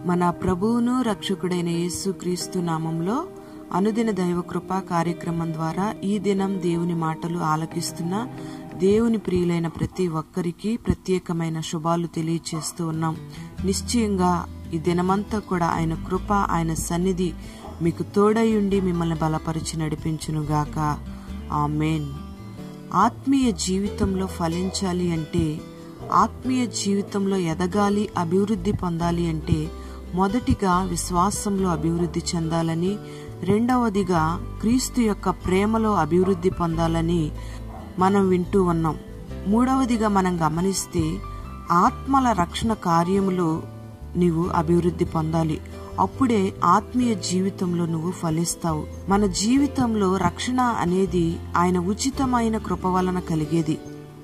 మన ప్రభువును రక్షకుడైన యేసుక్రీస్తు నామంలో అనుదిన దైవ కృపా కార్యక్రమం ద్వారా ఈ దినం దేవుని మాటలు ఆలకిస్తున్న దేవుని ప్రియులైన ప్రతి ఒక్కరికి ప్రత్యేకమైన శుభాలు తెలియచేస్తూ ఉన్నాం నిశ్చయంగా ఈ దినమంతా కూడా ఆయన కృప ఆయన సన్నిధి మీకు తోడయుండి మిమ్మల్ని బలపరిచి నడిపించునుగాక ఆమెన్ ఆత్మీయ జీవితంలో ఫలించాలి అంటే ఆత్మీయ జీవితంలో ఎదగాలి అభివృద్ధి పొందాలి అంటే మొదటిగా విశ్వాసంలో అభివృద్ధి చెందాలని రెండవదిగా క్రీస్తు యొక్క ప్రేమలో అభివృద్ధి పొందాలని మనం వింటూ ఉన్నాం మూడవదిగా మనం గమనిస్తే ఆత్మల రక్షణ కార్యములో నీవు అభివృద్ధి పొందాలి అప్పుడే ఆత్మీయ జీవితంలో నువ్వు ఫలిస్తావు మన జీవితంలో రక్షణ అనేది ఆయన ఉచితమైన కృప వలన కలిగేది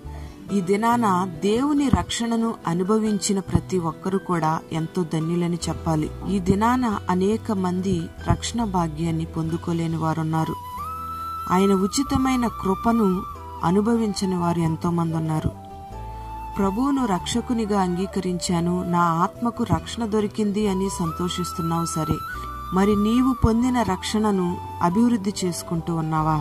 ఈ దినాన దేవుని రక్షణను అనుభవించిన ప్రతి ఒక్కరూ కూడా ఎంతో ధన్యులని చెప్పాలి ఈ దినాన అనేక మంది రక్షణ భాగ్యాన్ని పొందుకోలేని వారున్నారు ఆయన ఉచితమైన కృపను అనుభవించని వారు ఎంతో మంది ఉన్నారు ప్రభువును రక్షకునిగా అంగీకరించాను నా ఆత్మకు రక్షణ దొరికింది అని సంతోషిస్తున్నావు సరే మరి నీవు పొందిన రక్షణను అభివృద్ధి చేసుకుంటూ ఉన్నావా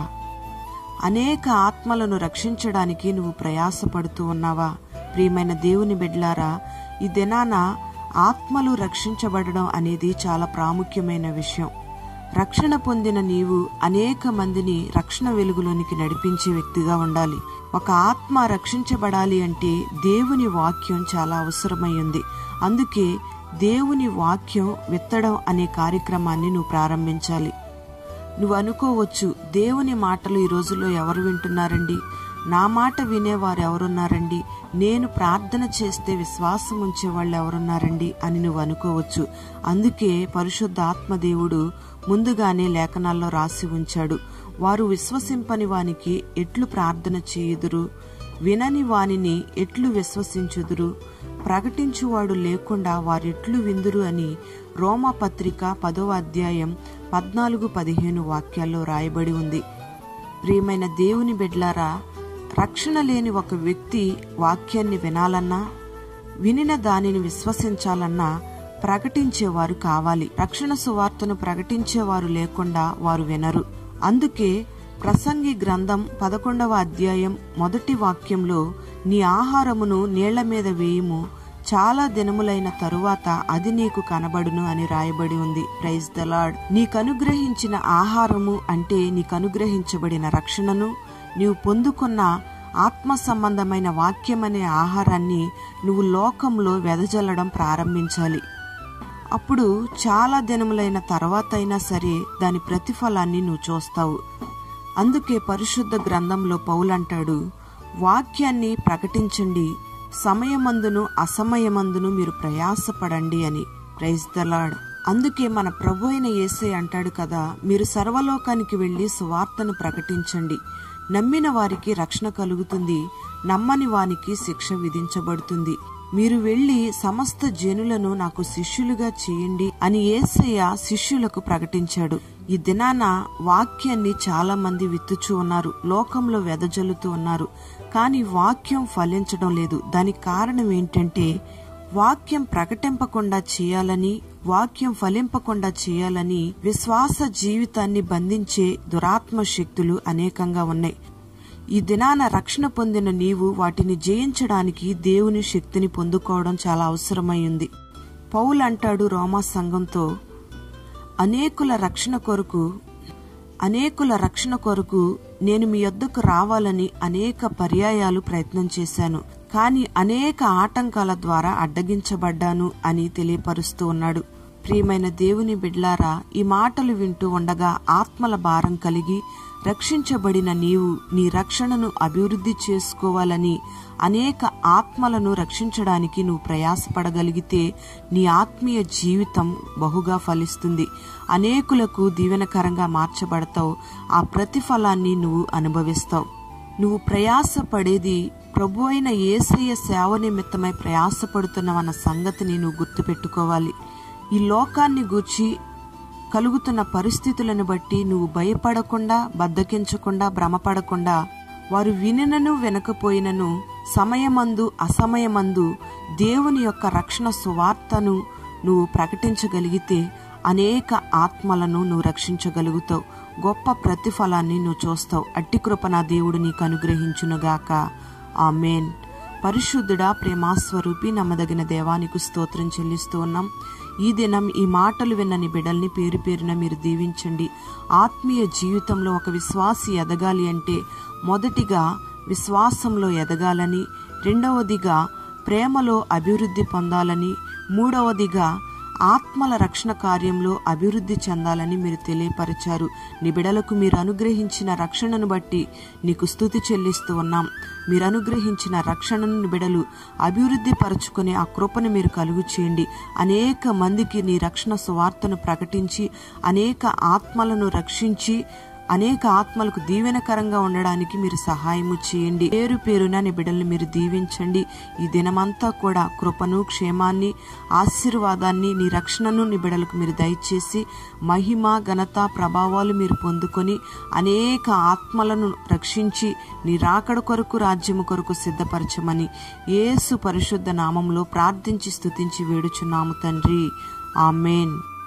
అనేక ఆత్మలను రక్షించడానికి నువ్వు ప్రయాసపడుతూ ఉన్నావా ప్రియమైన దేవుని బిడ్లారా ఈ దినాన ఆత్మలు రక్షించబడడం అనేది చాలా ప్రాముఖ్యమైన విషయం రక్షణ పొందిన నీవు అనేక మందిని రక్షణ వెలుగులోనికి నడిపించే వ్యక్తిగా ఉండాలి ఒక ఆత్మ రక్షించబడాలి అంటే దేవుని వాక్యం చాలా అవసరమై ఉంది అందుకే దేవుని వాక్యం విత్తడం అనే కార్యక్రమాన్ని నువ్వు ప్రారంభించాలి నువ్వు అనుకోవచ్చు దేవుని మాటలు ఈ రోజుల్లో ఎవరు వింటున్నారండి నా మాట వినేవారు ఎవరున్నారండి నేను ప్రార్థన చేస్తే విశ్వాసం ఉంచే వాళ్ళు ఎవరున్నారండి అని నువ్వు అనుకోవచ్చు అందుకే పరిశుద్ధ ఆత్మదేవుడు ముందుగానే లేఖనాల్లో రాసి ఉంచాడు వారు విశ్వసింపని వానికి ఎట్లు ప్రార్థన చేయుదురు వినని వానిని ఎట్లు విశ్వసించుదురు ప్రకటించువాడు లేకుండా వారెట్లు విందురు అని రోమా పత్రిక పదో అధ్యాయం పద్నాలుగు పదిహేను వాక్యాల్లో రాయబడి ఉంది ప్రియమైన దేవుని బిడ్లారా రక్షణ లేని ఒక వ్యక్తి వాక్యాన్ని వినాలన్నా వినిన దానిని విశ్వసించాలన్నా ప్రకటించేవారు కావాలి రక్షణ సువార్తను ప్రకటించేవారు లేకుండా వారు వినరు అందుకే ప్రసంగి గ్రంథం పదకొండవ అధ్యాయం మొదటి వాక్యంలో నీ ఆహారమును నీళ్ల మీద వేయుము చాలా దినములైన తరువాత అది నీకు కనబడును అని రాయబడి ఉంది ప్రైజ్ ద లాడ్ నీకనుగ్రహించిన ఆహారము అంటే నీకనుగ్రహించబడిన రక్షణను నీవు పొందుకున్న ఆత్మ సంబంధమైన వాక్యమనే ఆహారాన్ని నువ్వు లోకంలో వెదజల్లడం ప్రారంభించాలి అప్పుడు చాలా దినములైన తర్వాత అయినా సరే దాని ప్రతిఫలాన్ని నువ్వు చూస్తావు అందుకే పరిశుద్ధ గ్రంథంలో పౌలంటాడు వాక్యాన్ని ప్రకటించండి సమయమందును అసమయమందును మీరు ప్రయాసపడండి అని ప్రైజ్ దలాడ్ అందుకే మన ప్రభు అయిన ఏసే అంటాడు కదా మీరు సర్వలోకానికి వెళ్లి సువార్తను ప్రకటించండి నమ్మిన వారికి రక్షణ కలుగుతుంది నమ్మని వానికి శిక్ష విధించబడుతుంది మీరు వెళ్లి సమస్త జనులను నాకు శిష్యులుగా చేయండి అని ఏసయ్య శిష్యులకు ప్రకటించాడు ఈ దినాన వాక్యాన్ని చాలా మంది విత్తుచూ ఉన్నారు లోకంలో వెదజల్లుతూ ఉన్నారు కానీ వాక్యం ఫలించడం లేదు దానికి కారణం ఏంటంటే వాక్యం ప్రకటింపకుండా చేయాలని వాక్యం ఫలింపకుండా చేయాలని విశ్వాస జీవితాన్ని బంధించే దురాత్మ శక్తులు అనేకంగా ఉన్నాయి ఈ దినాన రక్షణ పొందిన నీవు వాటిని జయించడానికి దేవుని శక్తిని పొందుకోవడం చాలా అవసరమైంది పౌలు అంటాడు రోమా సంఘంతో అనేకుల రక్షణ కొరకు అనేకుల రక్షణ కొరకు నేను మీ యొద్దకు రావాలని అనేక పర్యాయాలు ప్రయత్నం చేశాను కానీ అనేక ఆటంకాల ద్వారా అడ్డగించబడ్డాను అని తెలియపరుస్తూ ఉన్నాడు ప్రియమైన దేవుని బిడ్లారా ఈ మాటలు వింటూ ఉండగా ఆత్మల భారం కలిగి రక్షించబడిన నీవు నీ రక్షణను అభివృద్ధి చేసుకోవాలని అనేక ఆత్మలను రక్షించడానికి నువ్వు ప్రయాసపడగలిగితే నీ ఆత్మీయ జీవితం బహుగా ఫలిస్తుంది అనేకులకు దీవెనకరంగా మార్చబడతావు ఆ ప్రతిఫలాన్ని నువ్వు అనుభవిస్తావు నువ్వు ప్రయాసపడేది ప్రభు అయిన ఏసయ్య సేవ నిమిత్తమై ప్రయాసపడుతున్నవన్న సంగతిని నువ్వు గుర్తుపెట్టుకోవాలి ఈ లోకాన్ని గూర్చి కలుగుతున్న పరిస్థితులను బట్టి నువ్వు భయపడకుండా బద్దకించకుండా భ్రమపడకుండా వారు వినినను వినకపోయినను సమయమందు అసమయమందు దేవుని యొక్క రక్షణ సువార్తను నువ్వు ప్రకటించగలిగితే అనేక ఆత్మలను నువ్వు రక్షించగలుగుతావు గొప్ప ప్రతిఫలాన్ని నువ్వు చూస్తావు అట్టి కృప నా దేవుడు నీకు అనుగ్రహించునుగాక ఆమెన్ పరిశుద్ధుడా ప్రేమాస్వరూపి నమ్మదగిన దేవానికి స్తోత్రం చెల్లిస్తూ ఉన్నాం ఈ దినం ఈ మాటలు విన్నని బిడల్ని పేరు పేరున మీరు దీవించండి ఆత్మీయ జీవితంలో ఒక విశ్వాసి ఎదగాలి అంటే మొదటిగా విశ్వాసంలో ఎదగాలని రెండవదిగా ప్రేమలో అభివృద్ధి పొందాలని మూడవదిగా ఆత్మల రక్షణ కార్యంలో అభివృద్ధి చెందాలని మీరు తెలియపరిచారు నీ బిడలకు మీరు అనుగ్రహించిన రక్షణను బట్టి నీకు స్థుతి చెల్లిస్తూ ఉన్నాం మీరు అనుగ్రహించిన రక్షణను బిడలు అభివృద్ధి పరచుకునే ఆ కృపను మీరు కలుగు చేయండి అనేక మందికి నీ రక్షణ సువార్తను ప్రకటించి అనేక ఆత్మలను రక్షించి అనేక ఆత్మలకు దీవెనకరంగా ఉండడానికి మీరు సహాయము చేయండి పేరు పేరున నీ బిడ్డల్ని మీరు దీవించండి ఈ దినమంతా కూడా కృపను క్షేమాన్ని ఆశీర్వాదాన్ని నీ రక్షణను నీ బిడ్డలకు మీరు దయచేసి మహిమ ఘనత ప్రభావాలు మీరు పొందుకొని అనేక ఆత్మలను రక్షించి నీ రాకడ కొరకు రాజ్యము కొరకు సిద్ధపరచమని యేసు పరిశుద్ధ నామంలో ప్రార్థించి స్తుతించి వేడుచున్నాము తండ్రి ఆమెన్